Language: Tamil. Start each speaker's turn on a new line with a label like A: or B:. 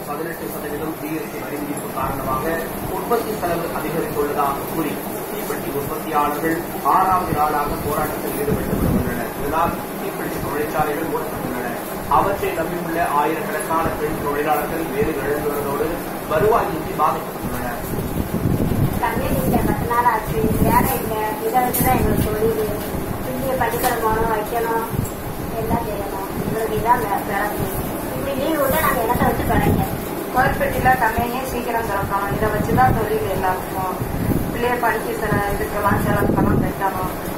A: பதினெட்டு சதவீதம் ஜிஎஸ்டி வரி விதிப்பு காரணமாக உற்பத்தி செலவு அதிகரித்துள்ளதாக கூறி தீப்பெட்டி உற்பத்தியாளர்கள் ஆறாவது நாளாக போராட்டத்தில் ஈடுபட்டு வருகின்றனர் இதனால் தீப்பெட்டி தொழிற்சாலைகள் மூடப்பட்டுள்ளன அவற்றை நம்பியுள்ள ஆயிரக்கணக்கான பெண் தொழிலாளர்கள் வேறு இழந்துள்ளதோடு வருவாயின்றி பாதிக்கப்பட்டுள்ளனர்
B: தண்ணீர் இல்லை பத்து நாள் ஆச்சு வேலை இல்லை இதை வச்சு தான் எங்களுக்கு தொழில் இங்கே பள்ளிக்கூடம் போகணும் வைக்கணும் எல்லாம் செய்யணும் எங்களுக்கு இதான் வே- வேலை இப்படி லீவ் விட்டா நாங்கள் இடத்த வச்சு கிடைக்க
C: கோயில்பட்டியில கம்பெனியே சீக்கிரம் திறக்கணும் இதை வச்சுதான் தொழில் எல்லாருக்கும் பிள்ளைய படிக்க சில இதுக்கெல்லாம் செலவுக்கெல்லாம் கட்டணும்